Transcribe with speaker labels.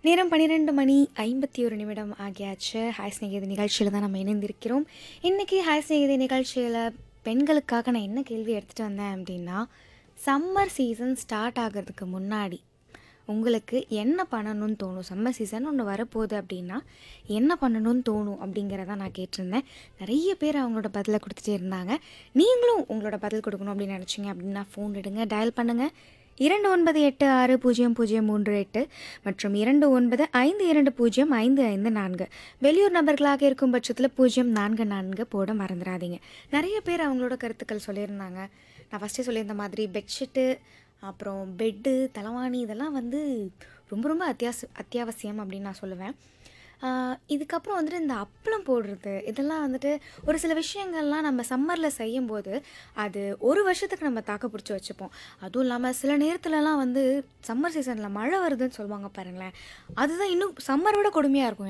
Speaker 1: நேரம் பன்னிரெண்டு மணி ஐம்பத்தி ஒரு நிமிடம் ஆகியாச்சு ஹாய் ஸ்நேகிதி நிகழ்ச்சியில் தான் நம்ம இணைந்திருக்கிறோம் இன்றைக்கி ஹாய் ஸ்நேகிதி நிகழ்ச்சியில் பெண்களுக்காக நான் என்ன கேள்வி எடுத்துகிட்டு வந்தேன் அப்படின்னா சம்மர் சீசன் ஸ்டார்ட் ஆகிறதுக்கு முன்னாடி உங்களுக்கு என்ன பண்ணணும்னு தோணும் சம்மர் சீசன் ஒன்று வரப்போகுது அப்படின்னா என்ன பண்ணணும்னு தோணும் அப்படிங்கிறத நான் கேட்டிருந்தேன் நிறைய பேர் அவங்களோட பதிலை கொடுத்துட்டே இருந்தாங்க நீங்களும் உங்களோட பதில் கொடுக்கணும் அப்படின்னு நினச்சிங்க அப்படின்னா ஃபோன் எடுங்க டயல் பண்ணுங்கள் இரண்டு ஒன்பது எட்டு ஆறு பூஜ்ஜியம் பூஜ்ஜியம் மூன்று எட்டு மற்றும் இரண்டு ஒன்பது ஐந்து இரண்டு பூஜ்ஜியம் ஐந்து ஐந்து நான்கு வெளியூர் நபர்களாக இருக்கும் பட்சத்தில் பூஜ்ஜியம் நான்கு நான்கு போட மறந்துடாதீங்க நிறைய பேர் அவங்களோட கருத்துக்கள் சொல்லியிருந்தாங்க நான் ஃபஸ்ட்டே சொல்லியிருந்த மாதிரி பெட்ஷீட்டு அப்புறம் பெட்டு தலவாணி இதெல்லாம் வந்து ரொம்ப ரொம்ப அத்தியாவசி அத்தியாவசியம் அப்படின்னு நான் சொல்லுவேன் ஆஹ் இதுக்கப்புறம் வந்துட்டு இந்த அப்பளம் போடுறது இதெல்லாம் வந்துட்டு ஒரு சில விஷயங்கள்லாம் நம்ம சம்மரில் செய்யும்போது அது ஒரு வருஷத்துக்கு நம்ம தாக்கு பிடிச்சி வச்சுப்போம் அதுவும் இல்லாமல் சில நேரத்துலலாம் வந்து சம்மர் சீசனில் மழை வருதுன்னு சொல்லுவாங்க பாருங்களேன் அதுதான் இன்னும் சம்மரை விட கொடுமையாக இருக்கும்